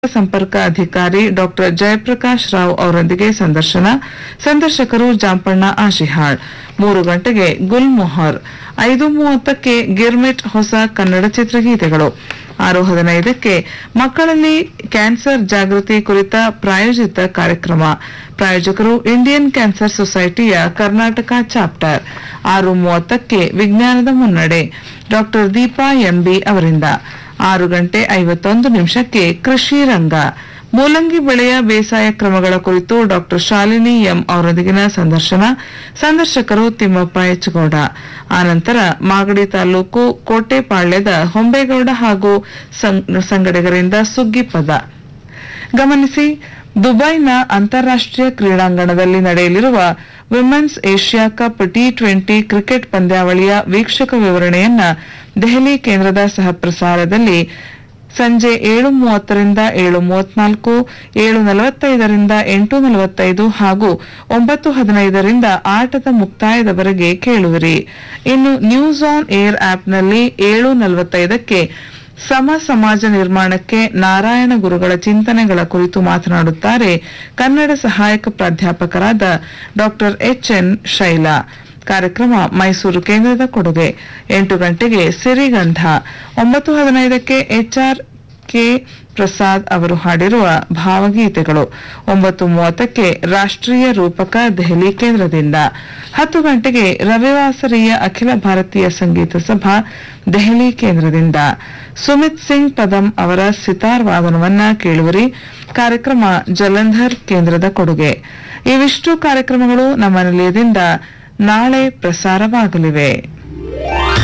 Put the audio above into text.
ಸಂಪರ್ಕ ಅಧಿಕಾರಿ ಡಾಕ್ಟರ್ ಜಯಪ್ರಕಾಶ್ ರಾವ್ ಅವರೊಂದಿಗೆ ಸಂದರ್ಶನ ಸಂದರ್ಶಕರು ಜಾಂಪಣ್ಣ ಆಶಿಹಾಳ್ ಮೂರು ಗಂಟೆಗೆ ಗುಲ್ ಮೊಹರ್ ಐದು ಮೂವತ್ತಕ್ಕೆ ಗಿರ್ಮಿಟ್ ಹೊಸ ಕನ್ನಡ ಚಿತ್ರಗೀತೆಗಳು ಆರು ಹದಿನೈದಕ್ಕೆ ಮಕ್ಕಳಲ್ಲಿ ಕ್ಯಾನ್ಸರ್ ಜಾಗೃತಿ ಕುರಿತ ಪ್ರಾಯೋಜಿತ ಕಾರ್ಯಕ್ರಮ ಪ್ರಾಯೋಜಕರು ಇಂಡಿಯನ್ ಕ್ಯಾನ್ಸರ್ ಸೊಸೈಟಿಯ ಕರ್ನಾಟಕ ಚಾಪ್ಟರ್ ಆರು ಮೂವತ್ತಕ್ಕೆ ವಿಜ್ಞಾನದ ಮುನ್ನಡೆ ಡಾಕ್ಟರ್ ದೀಪಾ ಎಂಬಿ ಅವರಿಂದ ಆರು ಗಂಟೆ ಐವತ್ತೊಂದು ನಿಮಿಷಕ್ಕೆ ಕೃಷಿ ರಂಗ ಮೂಲಂಗಿ ಬೆಳೆಯ ಬೇಸಾಯ ಕ್ರಮಗಳ ಕುರಿತು ಡಾಕ್ಟರ್ ಶಾಲಿನಿ ಎಂ ಅವರೊಂದಿಗಿನ ಸಂದರ್ಶನ ಸಂದರ್ಶಕರು ತಿಮ್ಮಪ್ಪ ಎಚ್ಚಗೌಡ ಆನಂತರ ಮಾಗಡಿ ತಾಲೂಕು ಕೋಟೆಪಾಳ್ಯದ ಹೊಂಬೇಗೌಡ ಹಾಗೂ ಸಂ- ಸಂಗಡಿಗರಿಂದ ಸುಗ್ಗಿ ಪದ ಗಮನಿಸಿ ದುಬೈನ ಅಂತಾರಾಷ್ಟ್ರೀಯ ಕ್ರೀಡಾಂಗಣದಲ್ಲಿ ನಡೆಯಲಿರುವ women's Asia cup T twenty cricket ಪಂದ್ಯಾವಳಿಯ ವೀಕ್ಷಕ ವಿವರಣೆಯನ್ನ ದೆಹಲಿ ಕೇಂದ್ರದ ಸಹಪ್ರಸಾರದಲ್ಲಿ ಸಂಜೆ ಏಳು ಮೂವತ್ತರಿಂದ ಏಳು ಮೂವತ್ನಾಲ್ಕು ಏಳು ನಲವತ್ತೈದರಿಂದ ಎಂಟು ನಲವತ್ತೈದು ಹಾಗೂ ಒಂಬತ್ತು ಹದಿನೈದರಿಂದ ಆಟದ ಮುಕ್ತಾಯದವರೆಗೆ ಕೇಳುವಿರಿ ಇನ್ನು ನ್ಯೂಸ್ ಆನ್ ಏರ್ ಆಪ್ನಲ್ಲಿ ಏಳು ನಲವತ್ತೈದಕ್ಕೆ ಸಮ ಸಮಾಜ ನಿರ್ಮಾಣಕ್ಕೆ ನಾರಾಯಣ ಗುರುಗಳ ಚಿಂತನೆಗಳ ಕುರಿತು ಮಾತನಾಡುತ್ತಾರೆ ಕನ್ನಡ ಸಹಾಯಕ ಪ್ರಾಧ್ಯಾಪಕರಾದ ಡಾಕ್ಟರ್ ಎಚ್ ಎನ್ ಶೈಲಾ ಕಾರ್ಯಕ್ರಮ ಮೈಸೂರು ಕೇಂದ್ರದ ಕೊಡುಗೆ ಎಂಟು ಗಂಟೆಗೆ ಸಿರಿಗಂಧ ಒಂಬತ್ತು ಹದಿನೈದಕ್ಕೆ ಎಚ್ಆರ್ ಕೆ ಪ್ರಸಾದ್ ಅವರು ಹಾಡಿರುವ ಭಾವಗೀತೆಗಳು ಒಂಬತ್ತು ಮೂವತ್ತಕ್ಕೆ ರಾಷ್ಟ್ರೀಯ ರೂಪಕ ದೆಹಲಿ ಕೇಂದ್ರದಿಂದ ಹತ್ತು ಗಂಟೆಗೆ ರವಿವಾಸರಿಯ ಅಖಿಲ ಭಾರತೀಯ ಸಂಗೀತ ಸಭಾ ದೆಹಲಿ ಕೇಂದ್ರದಿಂದ ಸುಮಿತ್ ಸಿಂಗ್ ಪದಂ ಅವರ ಸಿತಾರ್ ವಾದನವನ್ನ ಕೇಳುವರಿ ಕಾರ್ಯಕ್ರಮ ಜಲಂಧರ್ ಕೇಂದ್ರದ ಕೊಡುಗೆ ಇವಿಷ್ಟು ಕಾರ್ಯಕ್ರಮಗಳು ನಮ್ಮ ನಿಲಯದಿಂದ ನಾಳೆ ಪ್ರಸಾರವಾಗಲಿವೆ